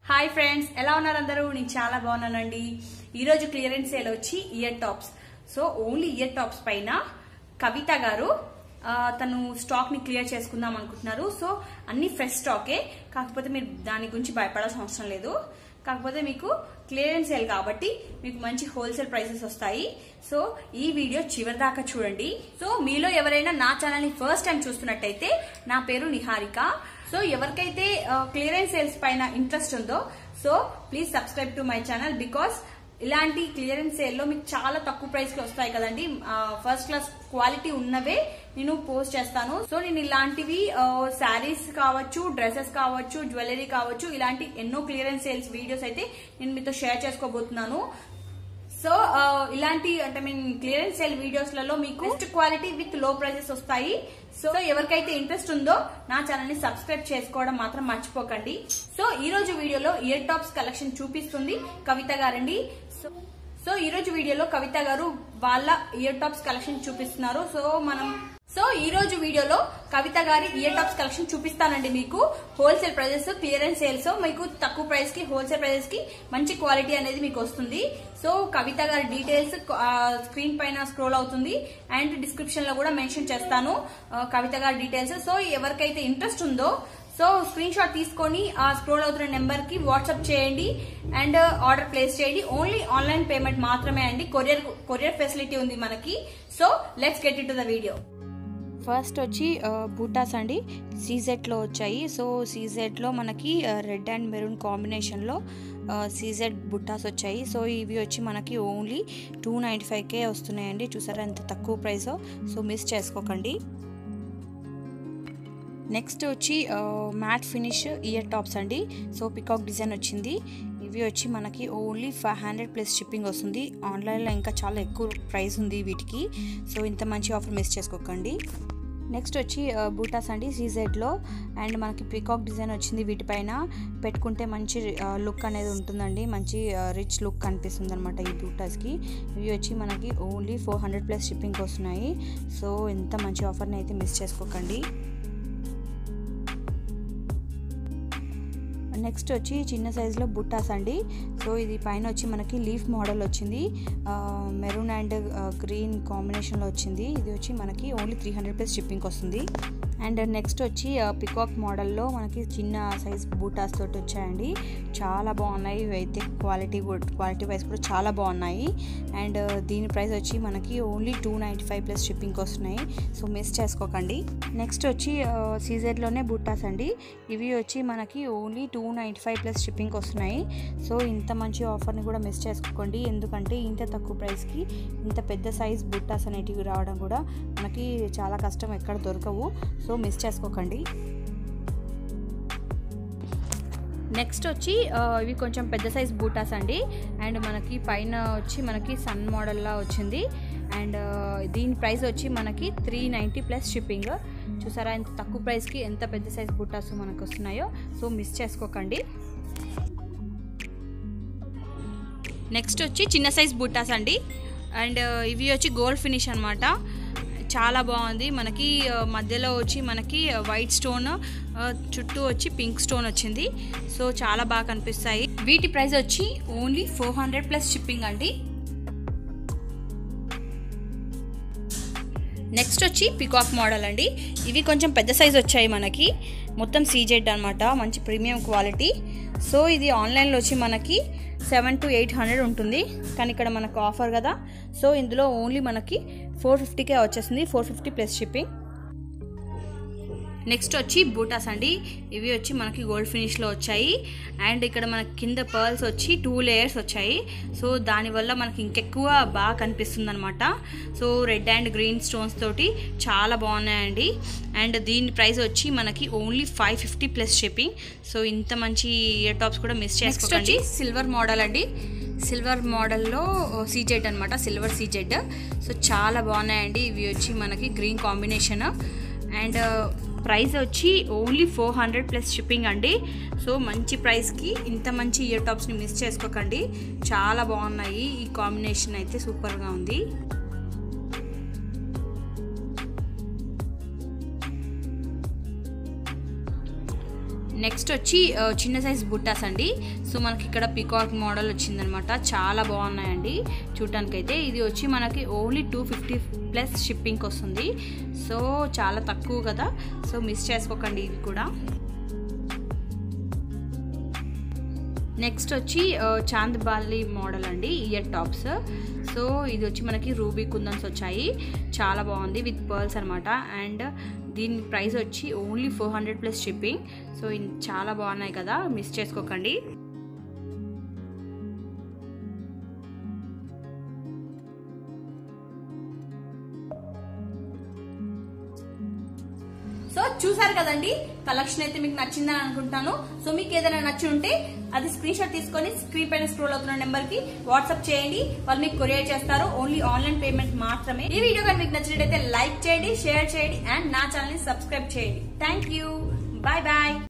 hi friends ఎలా ఉన్నారు అందరూ నేను చాలా బాగున్నానండి ఈరోజు క్లియరెన్స్ సేల్ వచ్చి ear tops so only ear tops పైన కవిత గారు ఆ, తను స్టాక్ ని క్లియర్ చేసుకుందాం అనుకుంటున్నారు సో అన్ని ఫ్రెష్ స్టాకే కాకపోతే మీరు దాని గురించి భయపడాల్సిన అవసరం లేదు కాకపోతే మీకు క్లియరెన్స్ సేల్ కాబట్టి మీకు మంచి హోల్సేల్ ప్రైసెస్ వస్తాయి సో ఈ వీడియో చివరి దాకా చూడండి సో మీలో ఎవరైనా నా ఛానల్ ని ఫస్ట్ టైం చూస్తున్నట్టయితే నా పేరు నిహారిక సో ఎవరికైతే క్లియరెన్స్ సేల్స్ పైన ఇంట్రెస్ట్ ఉందో so please subscribe to my channel because ఇలాంటి క్లియరెన్స్ సేల్ లో మీకు చాలా తక్కువ ప్రైస్ కి వస్తాయి కదండి ఫస్ట్ క్లాస్ క్వాలిటీ ఉన్నవే నేను పోస్ట్ చేస్తాను సో నేను ఇలాంటివి శారీస్ కావచ్చు డ్రెస్సెస్ కావచ్చు జ్యువెలరీ కావచ్చు ఇలాంటి ఎన్నో క్లియరెన్స్ సేల్స్ వీడియోస్ అయితే నేను మీతో షేర్ చేసుకోబోతున్నాను సో ఆ, ఇలాంటి అంటే మీన్ క్లియరెన్స్ సేల్ వీడియోస్ లలో మీకు best quality with low prices వస్తాయి సో ఎవరికైతే ఇంట్రెస్ట్ ఉందో నా ఛానల్ ని సబ్స్క్రైబ్ చేసుకోవడం మాత్రం మర్చిపోకండి సో ఈ రోజు వీడియోలో ఇయర్ టాప్స్ కలెక్షన్ చూపిస్తుంది కవిత గారండి సో సో ఈ రోజు వీడియోలో కవిత గారు వాళ్ళ ఇయర్ టాప్స్ కలెక్షన్ చూపిస్తున్నారు సో మనం సో ఈ రోజు వీడియోలో కవిత గారి ఇయర్ టాప్స్ కలెక్షన్ చూపిస్తానండి మీకు హోల్సేల్ ప్రైజెస్ క్లియరెన్స్ సేల్స్ మీకు తక్కువ ప్రైస్ కి హోల్సేల్ ప్రైజెస్ కి మంచి క్వాలిటీ అనేది మీకు వస్తుంది సో కవిత గారి డీటెయిల్స్ స్క్రీన్ పైన స్క్రోల్ అవుతుంది అండ్ డిస్క్రిప్షన్ లో కూడా మెన్షన్ చేస్తాను ఆ, కవిత గారి డీటెయిల్స్ సో ఎవరికైతే ఇంట్రెస్ట్ ఉందో సో స్క్రీన్ షాట్ తీసుకొని ఆ స్క్రోల్ అవుతున్న నెంబర్ కి వాట్సాప్ చేయండి అండ్ ఆర్డర్ ప్లేస్ చేయండి ఓన్లీ ఆన్లైన్ పేమెంట్ మాత్రమే అండి కొరియర్ కొరియర్ ఫెసిలిటీ ఉంది మనకి so let's get it to the video first వచ్చి ఆ, బూటాస్ అండి సీజెడ్లో వచ్చాయి సో సీజెడ్లో మనకి రెడ్ అండ్ మెరూన్ కాంబినేషన్లో సీజెడ్ బుట్టాస్ వచ్చాయి సో ఇవి వచ్చి మనకి ఓన్లీ టూ నైంటీ ఫైవ్కే వస్తున్నాయండి చూసారా ఎంత తక్కువ ప్రైస్ సో మిస్ చేసుకోకండి నెక్స్ట్ వచ్చి మ్యాట్ ఫినిష్ ఇయర్ టాప్స్ అండి సో పికాక్ డిజైన్ వచ్చింది ఇవి వచ్చి మనకి only five hundred plus shipping వస్తుంది ఆన్లైన్లో ఇంకా చాలా ఎక్కువ ప్రైస్ ఉంది వీటికి సో ఇంత మంచి ఆఫర్ మిస్ చేసుకోకండి నెక్స్ట్ వచ్చి బూటాస్ అండి సీజెడ్లో అండ్ మనకి పికాక్ డిజైన్ వచ్చింది వీటిపైన పెట్టుకుంటే మంచి లుక్ అనేది ఉంటుందండి మంచి రిచ్ లుక్ కనిపిస్తుంది అనమాట ఈ బూటాస్కి ఇవి వచ్చి మనకి only four hundred plus shipping వస్తున్నాయి సో ఎంత మంచి ఆఫర్ని అయితే మిస్ చేసుకోకండి నెక్స్ట్ వచ్చి చిన్న సైజులో బుట్టాస్ అండి సో ఇది పైన వచ్చి మనకి లీఫ్ మోడల్ వచ్చింది మెరూన్ అండ్ గ్రీన్ కాంబినేషన్లో వచ్చింది ఇది వచ్చి మనకి only three hundred plus shipping వస్తుంది అండ్ నెక్స్ట్ వచ్చి పికాక్ మోడల్లో మనకి చిన్న సైజ్ బూటాస్ తోటి వచ్చాయండి చాలా బాగున్నాయి ఇవి అయితే క్వాలిటీ క్వాలిటీ వైజ్ కూడా చాలా బాగున్నాయి అండ్ దీని ప్రైస్ వచ్చి మనకి only two ninety five plus shipping వస్తున్నాయి సో మిస్ చేసుకోకండి నెక్స్ట్ వచ్చి సీజర్లోనే బుట్టాస్ అండి ఇవి వచ్చి మనకి only two ninety five plus shipping వస్తున్నాయి సో ఇంత మంచి ఆఫర్ని కూడా మిస్ చేసుకోకండి ఎందుకంటే ఇంత తక్కువ ప్రైస్కి ఇంత పెద్ద సైజ్ బుట్టాస్ అనేటివి రావడం కూడా మనకి చాలా కష్టం ఎక్కడ దొరకవు సో మిస్ చేసుకోకండి నెక్స్ట్ వచ్చి ఆ, ఇవి కొంచెం పెద్ద సైజ్ బూటాస్ అండి అండ్ మనకి పైన వచ్చి మనకి సన్ మోడల్లా వచ్చింది అండ్ ఆ, దీని ప్రైస్ వచ్చి మనకి త్రీ నైంటీ ప్లస్ షిప్పింగ్ చూసారా ఎంత తక్కువ ప్రైస్కి ఎంత పెద్ద సైజ్ బూటాస్ మనకు వస్తున్నాయో సో మిస్ చేసుకోకండి నెక్స్ట్ వచ్చి చిన్న సైజ్ బూటాస్ అండి అండ్ ఇవి వచ్చి గోల్డ్ ఫినిష్ అనమాట చాలా బాగుంది మనకి ఆ, మధ్యలో వచ్చి మనకి వైట్ స్టోన్ ఆ, చుట్టూ వచ్చి పింక్ స్టోన్ వచ్చింది సో చాలా బాగా కనిపిస్తాయి వీటి ప్రైస్ వచ్చి only four hundred plus shipping అండి నెక్స్ట్ వచ్చి పికాక్ మోడల్ అండి ఇవి కొంచెం పెద్ద సైజ్ వచ్చాయి మనకి మొత్తం సీజెడ్ అనమాట మంచి ప్రీమియం క్వాలిటీ సో ఇది ఆన్లైన్లో వచ్చి మనకి సెవెన్ టు ఎయిట్ హండ్రెడ్ ఉంటుంది కానీ ఇక్కడ మనకు ఆఫర్ కదా సో ఇందులో ఓన్లీ మనకి ఫోర్ ఫిఫ్టీకే వచ్చేసింది four fifty plus shipping next వచ్చి బూటాస్ అండి ఇవి వచ్చి మనకి గోల్డ్ ఫినిష్లో వచ్చాయి అండ్ ఇక్కడ మనకి కింద పర్ల్స్ వచ్చి టూ లేయర్స్ వచ్చాయి సో దానివల్ల మనకి ఇంకెక్కువ బాగా కనిపిస్తుంది అనమాట so red and green stones తోటి చాలా బాగున్నాయండి అండ్ దీని ప్రైస్ వచ్చి మనకి only five fifty plus shipping so ఇంత మంచి ఇయర్ టాప్స్ కూడా మిస్ చేసుకోండి సిల్వర్ మోడల్ అండి సిల్వర్ మోడల్లో సీజెడ్ అనమాట సిల్వర్ సీజెడ్ సో చాలా బాగున్నాయండి ఇవి వచ్చి మనకి గ్రీన్ కాంబినేషన్ అండ్ ప్రైస్ వచ్చి only four hundred plus shipping అండి సో మంచి ప్రైస్కి ఇంత మంచి ఇయర్ టాప్స్ని మిస్ చేసుకోకండి చాలా బాగున్నాయి ఈ కాంబినేషన్ అయితే సూపర్గా ఉంది నెక్స్ట్ వచ్చి ఆ, చిన్న సైజ్ బుట్టాస్ అండి సో మనకి ఇక్కడ పికాక్ మోడల్ వచ్చిందనమాట చాలా బాగున్నాయండి చూడటానికైతే ఇది వచ్చి మనకి ఓన్లీ టూ ఫిఫ్టీ ప్లస్ షిప్పింగ్కి వస్తుంది సో చాలా తక్కువ కదా సో మిస్ చేసుకోకండి ఇవి కూడా నెక్స్ట్ వచ్చి ఆ, చాంద్ బాలి మోడల్ అండి ఇయర్ టాప్స్ సో ఇది వచ్చి మనకి రూబీ కుందన్స్ వచ్చాయి చాలా బాగుంది విత్ పర్ల్స్ అనమాట అండ్ దీని ప్రైస్ వచ్చి only four hundred plus shipping so ఇన్- చాలా బాగున్నాయి కదా మిస్ చేసుకోకండి సో చూసారు కదండి కలెక్షన్ అయితే మీకు నచ్చిందని అనుకుంటాను సో మీకు ఏదైనా నచ్చి ఉంటే అది స్క్రీన్ షాట్ తీసుకొని స్క్రీన్ పైన స్క్రోల్ అవుతున్న నెంబర్ కి వాట్సాప్ చేయండి వాళ్ళు మీకు కొరియర్ చేస్తారు ఓన్లీ ఆన్లైన్ పేమెంట్ మాత్రమే ఈ వీడియో కానీ మీకు నచ్చినట్టయితే లైక్ చేయండి షేర్ చేయండి అండ్ నా ఛానల్ ని సబ్స్క్రైబ్ చేయండి థ్యాంక్ యూ బాయ్ బాయ్